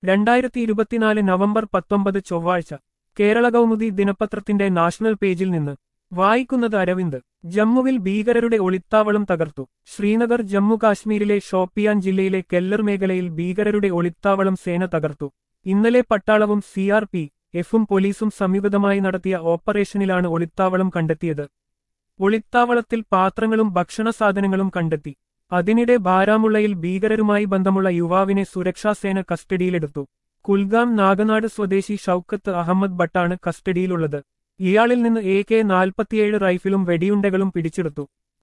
രണ്ടായിരത്തി ഇരുപത്തിനാല് നവംബർ പത്തൊമ്പത് ചൊവ്വാഴ്ച കേരള കൗമുദി ദിനപത്രത്തിന്റെ നാഷണൽ പേജിൽ നിന്ന് വായിക്കുന്നത് അരവിന്ദ് ജമ്മുവിൽ ഭീകരരുടെ ഒളിത്താവളം തകർത്തു ശ്രീനഗർ ജമ്മു കാശ്മീരിലെ ഷോപ്പിയാൻ ജില്ലയിലെ കെല്ലർ മേഖലയിൽ ഭീകരരുടെ ഒളിത്താവളം സേന തകർത്തു ഇന്നലെ പട്ടാളവും സിആർ പി എഫും പോലീസും സംയുക്തമായി നടത്തിയ ഓപ്പറേഷനിലാണ് ഒളിത്താവളം കണ്ടെത്തിയത് ഒളിത്താവളത്തിൽ പാത്രങ്ങളും ഭക്ഷണ സാധനങ്ങളും കണ്ടെത്തി അതിനിടെ ബാരാമുള്ളയിൽ ഭീകരരുമായി ബന്ധമുള്ള യുവാവിനെ സുരക്ഷാസേന കസ്റ്റഡിയിലെടുത്തു കുൽഗാം നാഗനാട് സ്വദേശി ഷൌക്കത്ത് അഹമ്മദ് ഭട്ടാണ് കസ്റ്റഡിയിലുള്ളത് ഇയാളിൽ നിന്ന് എ കെ നാൽപ്പത്തിയേഴ് റൈഫിലും വെടിയുണ്ടകളും പിടിച്ചെടുത്തു